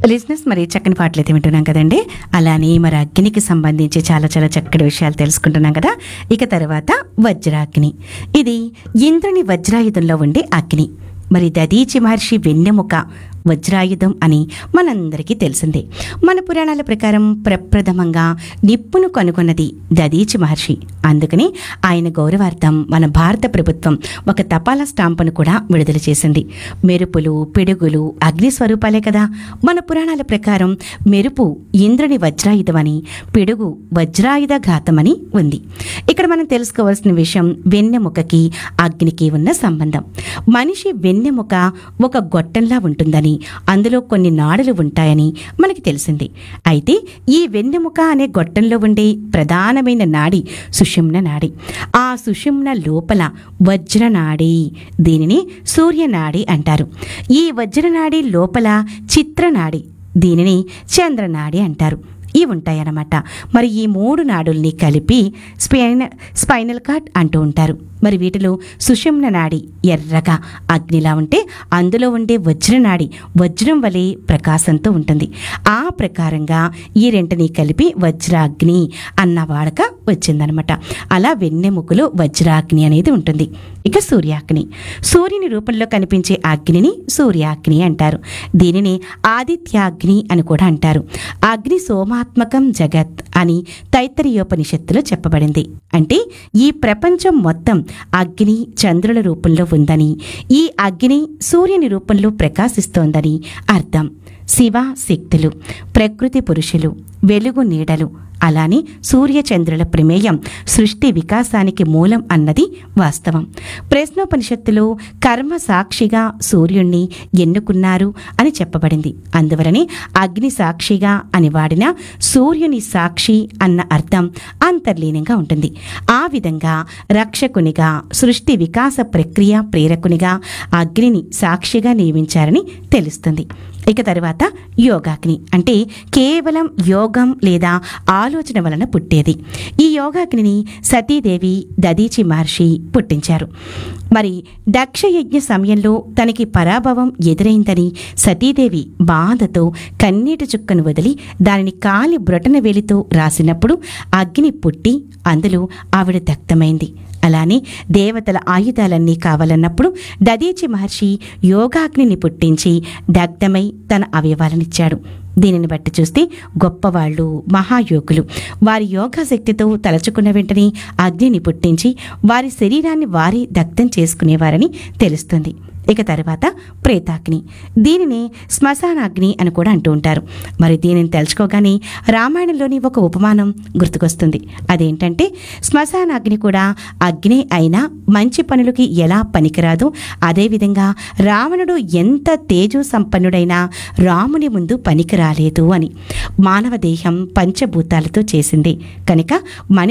లిజినెస్ మరి చక్కని పాటలు అయితే వింటున్నాం కదండి అలానే మరి అగ్నికి సంబంధించి చాలా చాలా చక్కటి విషయాలు తెలుసుకుంటున్నాం కదా ఇక తర్వాత వజ్రాగ్ని ఇది ఇంద్రుని వజ్రాయుధంలో ఉండే అగ్ని మరి దదీచి మహర్షి వెన్నెముక వజ్రాయుధం అని మనందరికీ తెలిసిందే మన పురాణాల ప్రకారం ప్రప్రథమంగా నిప్పును కనుగొన్నది దదీచి మహర్షి అందుకని ఆయన గౌరవార్థం మన భారత ప్రభుత్వం ఒక తపాలా స్టాంపును కూడా విడుదల చేసింది మెరుపులు పిడుగులు అగ్ని స్వరూపాలే కదా మన పురాణాల ప్రకారం మెరుపు ఇంద్రుని వజ్రాయుధమని పిడుగు వజ్రాయుధ ఘాతమని ఉంది ఇక్కడ మనం తెలుసుకోవాల్సిన విషయం వెన్నెముకకి అగ్నికి ఉన్న సంబంధం మనిషి వెన్నెముక ఒక గొట్టంలా ఉంటుందని అందులో కొన్ని నాడులు ఉంటాయని మనకి తెలిసింది అయితే ఈ వెన్నెముక అనే గొట్టంలో ఉండే ప్రధానమైన నాడి సుషుమ్న నాడి ఆ సుషుమ్న లోపల వజ్రనాడి దీనిని సూర్యనాడి అంటారు ఈ వజ్రనాడి లోపల చిత్రనాడి దీనిని చంద్రనాడి అంటారు ఇవి ఉంటాయన్నమాట మరి ఈ మూడు నాడుల్ని కలిపి స్పైన స్పైనల్ కార్డ్ అంటూ ఉంటారు మరి వీటిలో సుషుమ్న నాడి ఎర్రగా అగ్నిలా ఉంటే అందులో ఉండే వజ్రనాడి వజ్రం వలె ప్రకాశంతో ఉంటుంది ఆ ప్రకారంగా ఈ రెంటిని కలిపి వజ్రాగ్ని అన్న వాడక వచ్చిందనమాట అలా వెన్నెముకలో వజ్రాగ్ని అనేది ఉంటుంది ఇక సూర్యాగ్ని సూర్యుని రూపంలో కనిపించే అగ్నిని సూర్యాగ్ని అంటారు దీనిని ఆదిత్యాగ్ని అని కూడా అంటారు అగ్ని సోమాత్మకం జగత్ అని తైత్తరీయోపనిషత్తులో చెప్పబడింది అంటే ఈ ప్రపంచం మొత్తం అగ్ని చంద్రుల రూపంలో ఉందని ఈ అగ్ని సూర్యుని రూపంలో ప్రకాశిస్తోందని అర్థం శివ శక్తులు ప్రకృతి పురుషులు వెలుగు నీడలు అలానే సూర్యచంద్రుల ప్రమేయం సృష్టి వికాసానికి మూలం అన్నది వాస్తవం ప్రశ్నోపనిషత్తులో కర్మ సాక్షిగా సూర్యుణ్ణి ఎన్నుకున్నారు అని చెప్పబడింది అందువలనే అగ్ని సాక్షిగా అని వాడిన సూర్యుని సాక్షి అన్న అర్థం అంతర్లీనంగా ఉంటుంది ఆ విధంగా రక్షకునిగా సృష్టి వికాస ప్రక్రియ ప్రేరకునిగా అగ్నిని సాక్షిగా నియమించారని తెలుస్తుంది ఇక తర్వాత యోగాగ్ని అంటే కేవలం యోగం లేదా ఆలోచన వలన పుట్టేది ఈ యోగాగ్నిని సతీదేవి దదీచి మహర్షి పుట్టించారు మరి దక్షయజ్ఞ సమయంలో తనకి పరాభవం ఎదురైందని సతీదేవి బాధతో కన్నీటి చుక్కను వదిలి దానిని కాలి బ్రొటన వేలితో రాసినప్పుడు అగ్ని పుట్టి అందులో ఆవిడ దగ్ధమైంది అలానే దేవతల ఆయుధాలన్నీ కావాలన్నప్పుడు దదీచి మహర్షి యోగాగ్నిని పుట్టించి దగ్ధమై తన అవయవాలనిచ్చాడు దీనిని బట్టి చూస్తే గొప్పవాళ్ళు మహాయోగులు వారి యోగా శక్తితో తలచుకున్న వెంటనే అగ్నిని పుట్టించి వారి శరీరాన్ని వారి దగ్ధం చేసుకునేవారని తెలుస్తుంది ఇక తర్వాత ప్రేతాగ్ని దీనిని శ్మశానాగ్ని అని కూడా అంటూ ఉంటారు మరి దీనిని తెలుసుకోగానే రామాయణంలోని ఒక ఉపమానం గుర్తుకొస్తుంది అదేంటంటే శ్మశానాగ్ని కూడా అగ్ని అయినా మంచి పనులకి ఎలా పనికిరాదు అదేవిధంగా రావణుడు ఎంత తేజో సంపన్నుడైనా రాముని ముందు పనికి రాలేదు అని మానవ దేహం పంచభూతాలతో చేసింది కనుక మనిషి